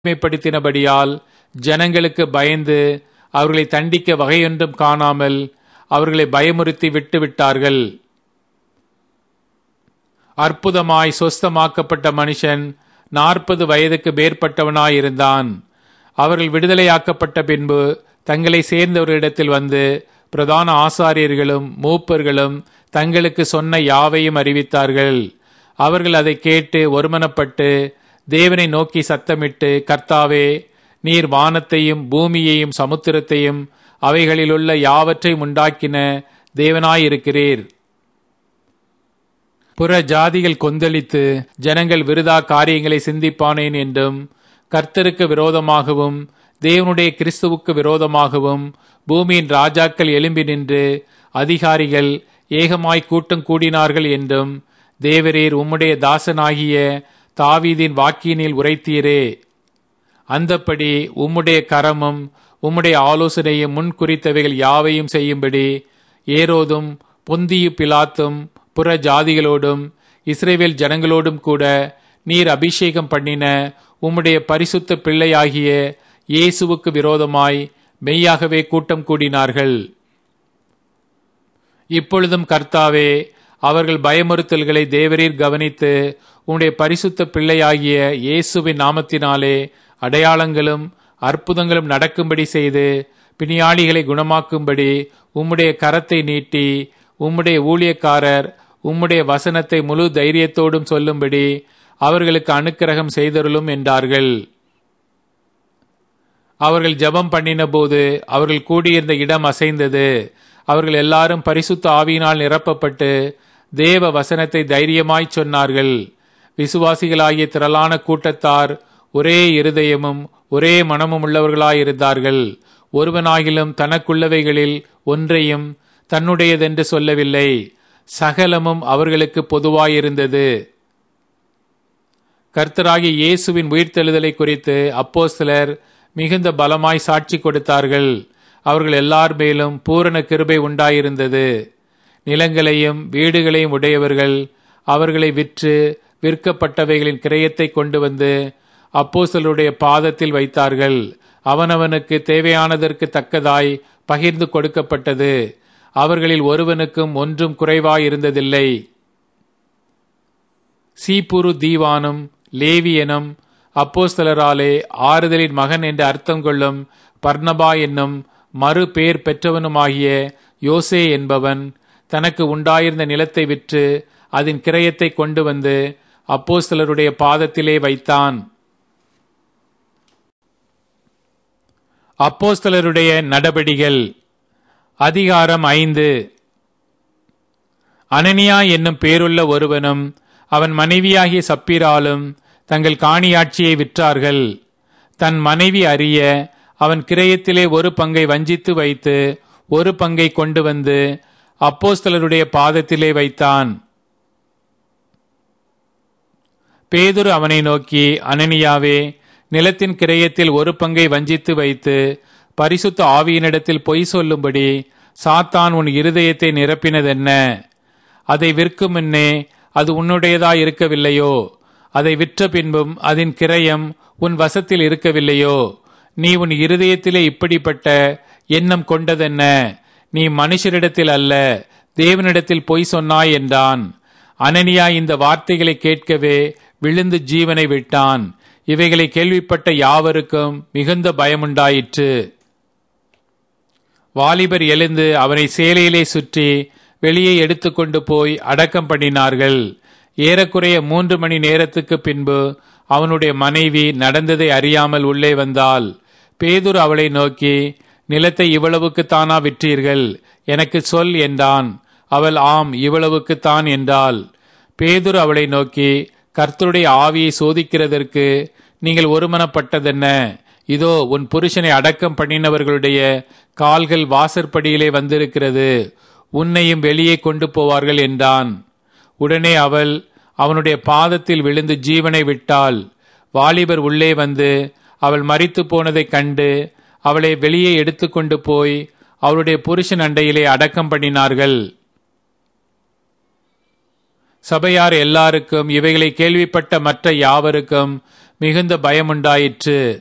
தீமைப்படுத்தினபடியால் ஜனங்களுக்கு பயந்து அவர்களை தண்டிக்க வகையொன்றும் காணாமல் அவர்களை பயமுறுத்தி விட்டு விட்டார்கள் அற்புதமாய் சொஸ்தமாக்கப்பட்ட மனுஷன் நாற்பது வயதுக்கு மேற்பட்டவனாயிருந்தான் அவர்கள் விடுதலையாக்கப்பட்ட பின்பு தங்களை சேர்ந்தவர்களிடத்தில் வந்து பிரதான ஆசாரியர்களும் மூப்பர்களும் தங்களுக்கு சொன்ன யாவையும் அறிவித்தார்கள் அவர்கள் அதை கேட்டு ஒருமனப்பட்டு தேவனை நோக்கி சத்தமிட்டு கர்த்தாவே நீர் வானத்தையும் பூமியையும் சமுத்திரத்தையும் அவைகளிலுள்ள யாவற்றையும் உண்டாக்கின தேவனாயிருக்கிறீர் புற ஜாதிகள் கொந்தளித்து ஜனங்கள் விருதா காரியங்களை சிந்திப்பானேன் என்றும் கர்த்தருக்கு விரோதமாகவும் தேவனுடைய கிறிஸ்துவுக்கு விரோதமாகவும் பூமியின் ராஜாக்கள் எழும்பி நின்று அதிகாரிகள் ஏகமாய் கூட்டம் கூடினார்கள் என்றும் தேவரீர் உம்முடைய தாசனாகிய தாவீதின் வாக்கியனில் உரைத்தீரே அந்தப்படி உம்முடைய கரமும் உம்முடைய ஆலோசனையும் முன் குறித்தவைகள் யாவையும் செய்யும்படி ஏரோதும் பொந்தியு பிலாத்தும் புற ஜாதிகளோடும் இஸ்ரேவேல் ஜனங்களோடும் கூட நீர் அபிஷேகம் பண்ணின உம்முடைய பரிசுத்த பிள்ளையாகிய இயேசுவுக்கு விரோதமாய் மெய்யாகவே கூட்டம் கூடினார்கள் இப்பொழுதும் கர்த்தாவே அவர்கள் பயமுறுத்தல்களை தேவரீர் கவனித்து உம்முடைய பரிசுத்த பிள்ளையாகிய இயேசுவின் நாமத்தினாலே அடையாளங்களும் அற்புதங்களும் நடக்கும்படி செய்து பிணியாளிகளை குணமாக்கும்படி உம்முடைய கரத்தை நீட்டி உம்முடைய ஊழியக்காரர் உம்முடைய வசனத்தை முழு தைரியத்தோடும் சொல்லும்படி அவர்களுக்கு அனுக்கிரகம் செய்தருளும் என்றார்கள் அவர்கள் ஜெபம் பண்ணின போது அவர்கள் கூடியிருந்த இடம் அசைந்தது அவர்கள் எல்லாரும் பரிசுத்த ஆவியினால் நிரப்பப்பட்டு தேவ வசனத்தை தைரியமாய் சொன்னார்கள் விசுவாசிகளாகிய திரளான கூட்டத்தார் ஒரே இருதயமும் ஒரே மனமும் உள்ளவர்களாயிருந்தார்கள் ஒருவனாகிலும் தனக்குள்ளவைகளில் ஒன்றையும் தன்னுடையதென்று சொல்லவில்லை சகலமும் அவர்களுக்கு பொதுவாயிருந்தது கர்த்தராகிய இயேசுவின் உயிர்த்தெழுதலை குறித்து அப்போ சிலர் மிகுந்த பலமாய் சாட்சி கொடுத்தார்கள் அவர்கள் எல்லார் மேலும் பூரண கிருபை உண்டாயிருந்தது நிலங்களையும் வீடுகளையும் உடையவர்கள் அவர்களை விற்று விற்கப்பட்டவைகளின் கிரயத்தை கொண்டு வந்து அப்போசலுடைய பாதத்தில் வைத்தார்கள் அவனவனுக்கு தேவையானதற்கு தக்கதாய் பகிர்ந்து கொடுக்கப்பட்டது அவர்களில் ஒருவனுக்கும் ஒன்றும் குறைவாயிருந்ததில்லை சீப்புரு தீவானும் லேவியனும் அப்போஸ்தலராலே ஆறுதலின் மகன் என்று அர்த்தம் கொள்ளும் பர்ணபா என்னும் மறு பேர் பெற்றவனுமாகிய யோசே என்பவன் தனக்கு உண்டாயிருந்த நிலத்தை விற்று அதன் கிரயத்தை கொண்டு வந்து அப்போஸ்தலருடைய பாதத்திலே வைத்தான் அப்போஸ்தலருடைய நடபடிகள் அதிகாரம் ஐந்து அனனியா என்னும் பேருள்ள ஒருவனும் அவன் மனைவியாகிய சப்பீராலும் தங்கள் காணியாட்சியை விற்றார்கள் தன் மனைவி அறிய அவன் கிரயத்திலே ஒரு பங்கை வஞ்சித்து வைத்து ஒரு பங்கை கொண்டு வந்து அப்போஸ்தலருடைய பாதத்திலே வைத்தான் பேதுரு அவனை நோக்கி அனனியாவே நிலத்தின் கிரயத்தில் ஒரு பங்கை வஞ்சித்து வைத்து பரிசுத்த ஆவியினிடத்தில் பொய் சொல்லும்படி சாத்தான் உன் இருதயத்தை நிரப்பினதென்ன அதை விற்கும் முன்னே அது உன்னுடையதாய் இருக்கவில்லையோ அதை விற்ற பின்பும் அதன் கிரயம் உன் வசத்தில் இருக்கவில்லையோ நீ உன் இருதயத்திலே இப்படிப்பட்ட எண்ணம் கொண்டதென்ன நீ மனுஷரிடத்தில் அல்ல தேவனிடத்தில் பொய் சொன்னாய் என்றான் அனனியா இந்த வார்த்தைகளை கேட்கவே விழுந்து ஜீவனை விட்டான் இவைகளை கேள்விப்பட்ட யாவருக்கும் மிகுந்த பயமுண்டாயிற்று வாலிபர் எழுந்து அவனை சேலையிலே சுற்றி வெளியே எடுத்துக்கொண்டு போய் அடக்கம் பண்ணினார்கள் ஏறக்குறைய மூன்று மணி நேரத்துக்கு பின்பு அவனுடைய மனைவி நடந்ததை அறியாமல் உள்ளே வந்தாள் பேதுரு அவளை நோக்கி நிலத்தை இவ்வளவுக்கு தானா விற்றீர்கள் எனக்கு சொல் என்றான் அவள் ஆம் இவ்வளவுக்கு தான் என்றாள் பேதுரு அவளை நோக்கி கர்த்தருடைய ஆவியை சோதிக்கிறதற்கு நீங்கள் ஒருமனப்பட்டதென்ன இதோ உன் புருஷனை அடக்கம் பண்ணினவர்களுடைய கால்கள் வாசற்படியிலே வந்திருக்கிறது உன்னையும் வெளியே கொண்டு போவார்கள் என்றான் உடனே அவள் அவனுடைய பாதத்தில் விழுந்து ஜீவனை விட்டாள் வாலிபர் உள்ளே வந்து அவள் மறித்து போனதைக் கண்டு அவளை வெளியே எடுத்துக்கொண்டு போய் அவளுடைய புருஷன் அண்டையிலே அடக்கம் பண்ணினார்கள் சபையார் எல்லாருக்கும் இவைகளை கேள்விப்பட்ட மற்ற யாவருக்கும் மிகுந்த பயமுண்டாயிற்று